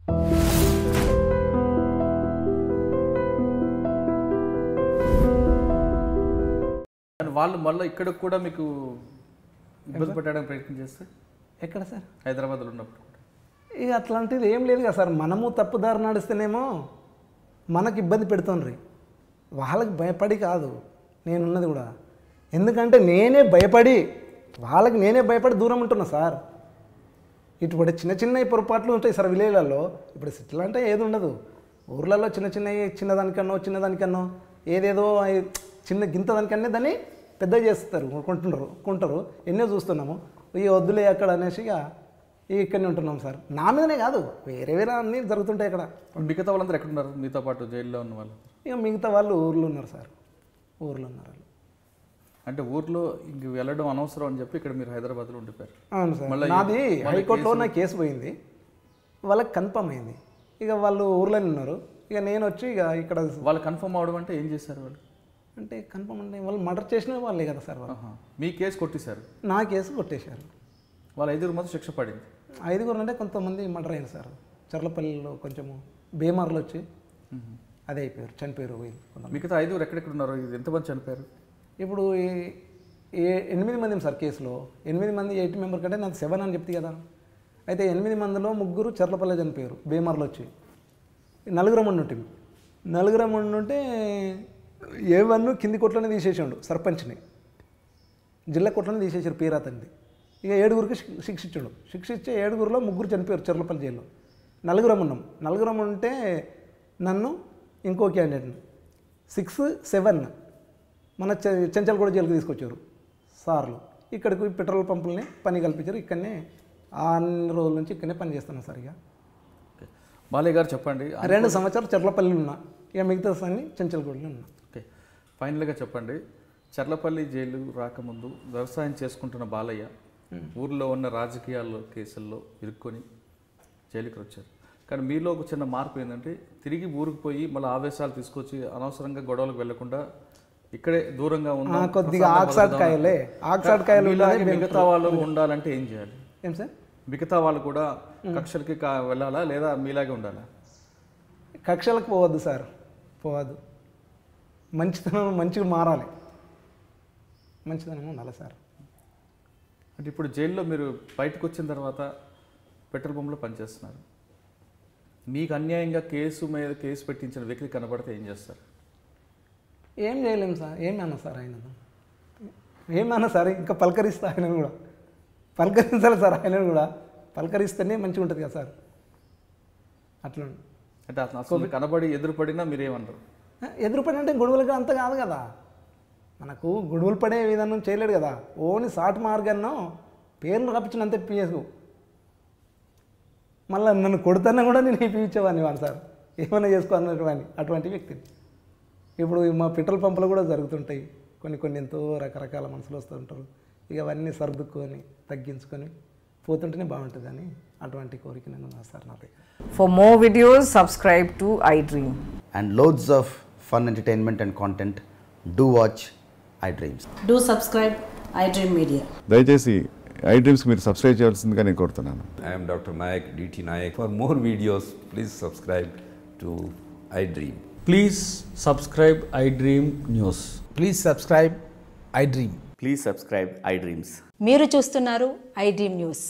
కానీ వాళ్ళు మళ్ళీ ఇక్కడ కూడా మీకు ఇబ్బంది పెట్టడానికి ప్రయత్నం చేస్తే ఎక్కడ సార్ హైదరాబాద్లో ఉన్నప్పుడు కూడా. ఇక అట్లాంటిది ఏం లేదు కదా సార్ మనము తప్పుదారి నడిస్తేనేమో మనకు ఇబ్బంది పెడుతుండ్రి వాళ్ళకి భయపడి కాదు నేనున్నది కూడా ఎందుకంటే నేనే భయపడి వాళ్ళకి నేనే భయపడి దూరం ఉంటున్నా సార్ ఇటువంటి చిన్న చిన్న పొరపాట్లు ఉంటాయి సార్ విలేజ్లలో ఇప్పుడు సిటీలో అంటే ఏది ఉండదు ఊర్లలో చిన్న చిన్న చిన్నదానికన్నో చిన్నదానికన్నో ఏదేదో అయి- చిన్న గింత దానికన్నా దాన్ని పెద్ద చేస్తారు కొంటుంటారు కొంటారు ఎన్నో చూస్తున్నాము ఈ వద్దులే అక్కడ అనేసి ఇక ఇక ఇక్కడనే ఉంటున్నాం సార్ నా మీదనే కాదు వేరే వేరే అన్నీ జరుగుతుంటాయి ఇక్కడ మిగతా వాళ్ళందరూ ఎక్కడ ఉన్నారు మీతో పాటు జైల్లో ఉన్న వాళ్ళు ఇక మిగతా వాళ్ళు ఊర్లో ఉన్నారు సార్ ఊర్లో ఉన్నారు వాళ్ళు అంటే ఊర్లో ఇంక వెళ్ళడం అనవసరం అని చెప్పి ఇక్కడ మీరు హైదరాబాద్లో ఉండిపోయారు అవును సార్ మళ్ళీ నాది మళ్ళీ హైకోర్టులో నా కేసు పోయింది వాళ్ళకి కన్ఫర్మ్ అయింది ఇక వాళ్ళు ఊర్లోనే ఉన్నారు ఇక నేను వచ్చి ఇక ఇక్కడ వాళ్ళు కన్ఫర్మ్ అవడం అంటే ఏం చేశారు వాళ్ళు అంటే కన్ఫర్మ్ అంటే వాళ్ళు మర్డర్ చేసిన వాళ్ళే కదా సార్ వాళ్ళు ఆహా. మీ కేసు కొట్టేశారు నా కేసు కొట్టేశారు వాళ్ళ ఐదుగురు మాత్రం శిక్ష పడింది ఐదుగురు అంటే కొంతమంది మర్డర్ అయింది సార్ చర్లపల్లిలో కొంచెము బీమార్లు వచ్చి అదే అయిపోయారు చనిపోయారు వీళ్ళు కొంతమంది. మిగతా ఐదుగురు ఎక్కడెక్కడ ఉన్నారు ఇది ఎంతమంది చనిపోయారు ఇప్పుడు ఈ- ఏ ఎనిమిది మంది సార్ కేసులో ఎనిమిది మంది ఎయిట్ మెంబర్ కంటే నాకు సెవెన్ అని చెప్తే కదా అయితే ఎనిమిది మందిలో ముగ్గురు చర్లపల్లి చనిపోయారు బీమార్లు వచ్చి నలుగురం ఉండుంటే నలుగురం ఉండుంటే ఏ వన్ కింది కొట్లోనే తీసేసాడు సర్పంచ్ని జిల్లా కొట్లోనే తీసేసారు పీరాతంది ఇక ఏడుగురికి శి- శిక్ష ఇచ్చాడు శిక్ష ఇచ్చే ఏడుగురిలో ముగ్గురు చనిపోయారు చర్లపల్లి జైల్లో నలుగురం ఉన్నాం నలుగురం ఉంటే నన్ను ఇంకో క్యాండిడేట్ని సిక్స్ సెవెన్ మన చె- చెంచల్గూడ జైలుకి తీసుకొచ్చారు సార్లు ఇక్కడికి పెట్రోల్ పంపుల్ని పని కల్పించారు ఇక్కడనే ఆ అన్ని రోజుల నుంచి ఇక్కడనే పని చేస్తున్నాం సార్ ఇక ఓకే. బాలయ్య గారు చెప్పండి రెండు సంవత్సరాలు చెర్లపల్లిలో ఉన్నా ఇక మిగతా అన్ని చెంచల్గూడలో ఉన్నా ఓకే ఫైనల్గా చెప్పండి చర్లపల్లి జైలు రాకముందు వ్యవసాయం చేసుకుంటున్న బాలయ్య ఊర్లో ఉన్న రాజకీయాల్లో కేసుల్లో ఇరుక్కొని జైలుకి వచ్చారు కానీ మీలో ఒక చిన్న మార్పు ఏంటంటే తిరిగి ఊరికి పోయి మళ్ళీ ఆవేశాలు తీసుకొచ్చి అనవసరంగా గొడవలకు వెళ్లకుండా ఇక్కడే దూరంగా ఉన్న ఆ, కొద్దిగా ఆక్సాడ్ కాయలే ఆక్సాడ్ కాయలు మీలాగే మిగతా వాళ్ళు ఉండాలంటే ఏం చేయాలి ఏం సార్ మిగతా వాళ్ళు కూడా కక్షలకి కా- వెళ్ళాలా లేదా మీలాగే ఉండాలా కక్షలకు పోవద్దు సార్ పోవద్దు మంచితనం మంచిగా మారాలి మంచితనం ఉండాలి సార్ అంటే ఇప్పుడు జైల్లో మీరు బయటకు వచ్చిన తర్వాత పెట్రోల్ పంప్లో పనిచేస్తున్నారు మీకు అన్యాయంగా కేసు మీద కేసు పెట్టించిన వ్యక్తి కనబడితే ఏం చేస్తారు ఏం చేయలేము సార్ ఏమన్నా సార్ ఆయన ఏమన్నా సార్ ఇంకా పలకరిస్తా ఆయన కూడా పలకరించాలి సార్ ఆయన కూడా పలకరిస్తేనే మంచిగా ఉంటుంది కదా సార్ అట్లా అంటే అతను అసలు కనబడి ఎదురుపడినా మీరేమన్నారు ఎదురుపడి అంటే గొడవలుగా అంత కాదు కదా మనకు గొడవలు పడే విధానం చేయలేడు కదా ఓన్లీ సాట్ మార్గాన్నో పేర్లు రప్పించినంత పిఎస్కు మళ్ళీ నన్ను కొడుతున్నా కూడా నేను ఇప్పించేవాడిని వాడు సార్ ఏమైనా చేసుకో అన్నటువంటి అటువంటి వ్యక్తిని ఇప్పుడు మా పెట్రోల్ పంపులు కూడా జరుగుతుంటాయి కొన్ని కొన్ని ఎంతో రకరకాల మనుషులు వస్తుంటారు ఇక అవన్నీ సర్దుకొని తగ్గించుకొని పోతుంటేనే బాగుంటుందని అటువంటి కోరిక నేను ఉన్నా సార్ నా దగ్గర For more videos, subscribe to iDream. and loads of fun entertainment and content, do watch iDreams. Do subscribe iDream Media. దయచేసి ఐ డ్రీమ్స్ మీరు సబ్స్క్రైబ్ చేయాల్సిందిగా నేను కోరుతున్నాను I am Dr. Nayak, DT Nayak. For more videos, please subscribe to iDream. Please subscribe iDream News. Please subscribe iDream. Please subscribe iDreams. మీరు చూస్తున్నారు iDream News.